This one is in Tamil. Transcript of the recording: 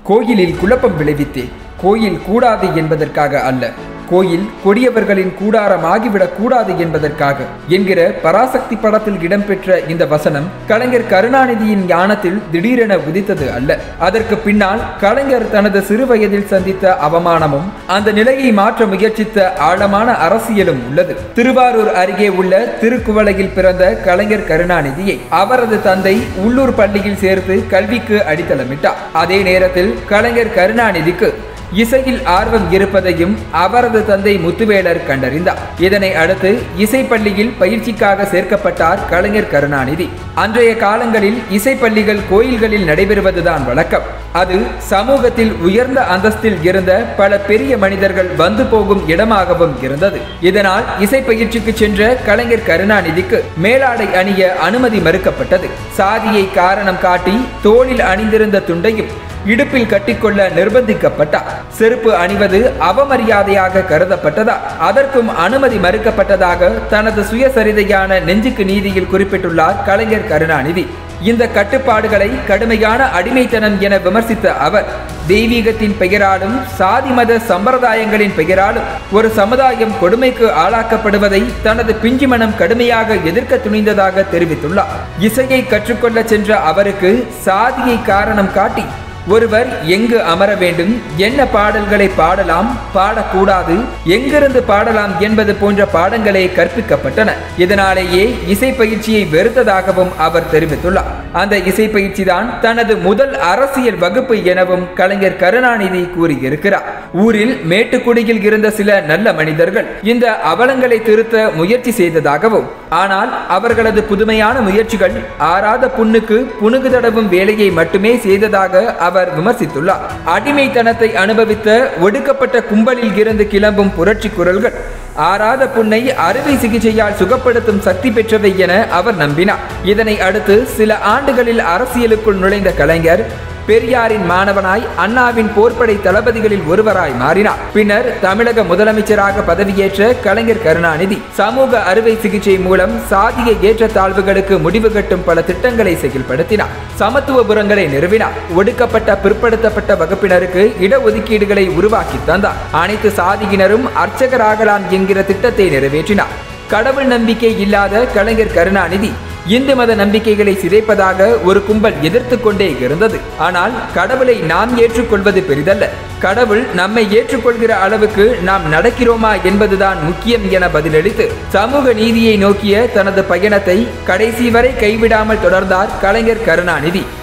கோயிலில் குழப்பம் விளைவித்தே கோயில் கூடாது என்பதற்காக அல்ல கோயில் கொடியவர்களின் கூடாரமாகிவிடக் கூடாது என்பதற்காக என்கிற பராசக்தி படத்தில் இடம்பெற்ற இந்த வசனம் கலைஞர் கருணாநிதியின் ஞானத்தில் திடீரென உதித்தது அல்ல அதற்கு பின்னால் கலைஞர் தனது சிறு வயதில் சந்தித்த அவமானமும் அந்த நிலையை மாற்ற முயற்சித்த ஆழமான அரசியலும் உள்ளது திருவாரூர் அருகே உள்ள திருக்குவளையில் பிறந்த கலைஞர் கருணாநிதியை அவரது தந்தை உள்ளூர் பள்ளியில் சேர்த்து கல்விக்கு அடித்தளமிட்டார் அதே நேரத்தில் கலைஞர் கருணாநிதிக்கு இசையில் ஆர்வம் இருப்பதையும் அவரது தந்தை முத்துவேலர் கண்டறிந்தார் இதனை அடுத்து இசைப்பள்ளியில் பயிற்சிக்காக சேர்க்கப்பட்டார் கலைஞர் கருணாநிதி அன்றைய காலங்களில் இசைப்பள்ளிகள் கோயில்களில் நடைபெறுவதுதான் வழக்கம் அது சமூகத்தில் உயர்ந்த அந்தஸ்தில் இருந்த பல பெரிய மனிதர்கள் வந்து போகும் இடமாகவும் இருந்தது இதனால் இசை பயிற்சிக்கு சென்ற கலைஞர் கருணாநிதிக்கு மேலாடை அணிய அனுமதி மறுக்கப்பட்டது சாதியை காரணம் காட்டி தோளில் அணிந்திருந்த துண்டையும் இடுப்பில் கட்டிக்கொள்ள நிர்பந்திக்கப்பட்டார் செருப்பு அணிவது அவமரியாதையாக கருதப்பட்டதா அதற்கும் அனுமதி மறுக்கப்பட்டதாக தனது சுயசரிதையான நெஞ்சுக்கு நீதியில் குறிப்பிட்டுள்ளார் கலைஞர் கருணாநிதி இந்த கட்டுப்பாடுகளை கடுமையான அடிமைத்தனம் என விமர்சித்த அவர் தெய்வீகத்தின் பெயராலும் சாதி மத சம்பிரதாயங்களின் பெயராலும் ஒரு சமுதாயம் கொடுமைக்கு ஆளாக்கப்படுவதை தனது பிஞ்சு மனம் கடுமையாக எதிர்க்க துணிந்ததாக தெரிவித்துள்ளார் இசையை கற்றுக்கொள்ள சென்ற அவருக்கு சாதியை காரணம் காட்டி ஒருவர் எங்கு அமர வேண்டும் என்ன பாடல்களை பாடலாம் பாடக்கூடாது எங்கிருந்து பாடலாம் என்பது போன்ற பாடங்களே கற்பிக்கப்பட்டன இதனாலேயே இசை பயிற்சியை வெறுத்ததாகவும் அவர் தெரிவித்துள்ளார் அந்த இசை பயிற்சி தான் தனது முதல் அரசியல் வகுப்பு எனவும் கலைஞர் கருணாநிதி கூறியிருக்கிறார் ஊரில் மேட்டுக்குடியில் இருந்த சில நல்ல மனிதர்கள் இந்த அவலங்களை திருத்த முயற்சி செய்ததாகவும் ஆனால் அவர்களது புதுமையான முயற்சிகள் ஆறாத புண்ணுக்கு புணுகு தடவும் வேலையை மட்டுமே செய்ததாக அவர் விமர்சித்துள்ளார் அடிமைத்தனத்தை அனுபவித்த ஒடுக்கப்பட்ட கும்பலில் இருந்து கிளம்பும் புரட்சி குரல்கள் ஆறாத புண்ணை அறுவை சிகிச்சையால் சுகப்படுத்தும் சக்தி பெற்றவை என அவர் நம்பினார் இதனை அடுத்து சில ஆண்டுகளில் அரசியலுக்குள் நுழைந்த கலைஞர் பெரியாரின் மாணவனாய் அண்ணாவின் போர்ப்படை தளபதிகளில் ஒருவராய் மாறினார் பின்னர் தமிழக முதலமைச்சராக பதவியேற்ற கலைஞர் கருணாநிதி சமூக அறுவை சிகிச்சை மூலம் சாதிய ஏற்றத்தாழ்வுகளுக்கு முடிவு கட்டும் பல திட்டங்களை செயல்படுத்தினார் சமத்துவபுரங்களை நிறுவினார் ஒடுக்கப்பட்ட பிற்படுத்தப்பட்ட வகுப்பினருக்கு இடஒதுக்கீடுகளை உருவாக்கி தந்தார் அனைத்து சாதியினரும் அர்ச்சகராகலாம் என்கிற திட்டத்தை நிறைவேற்றினார் கடவுள் நம்பிக்கை இல்லாத கலைஞர் கருணாநிதி இந்து மத நம்பிக்கைகளை சிதைப்பதாக ஒரு கும்பல் எதிர்த்து கொண்டே இருந்தது ஆனால் கடவுளை நாம் ஏற்றுக்கொள்வது பெரிதல்ல கடவுள் நம்மை ஏற்றுக்கொள்கிற அளவுக்கு நாம் நடக்கிறோமா என்பதுதான் முக்கியம் என பதிலளித்து சமூக நீதியை நோக்கிய தனது பயணத்தை கடைசி வரை கைவிடாமல் தொடர்ந்தார் கலைஞர் கருணாநிதி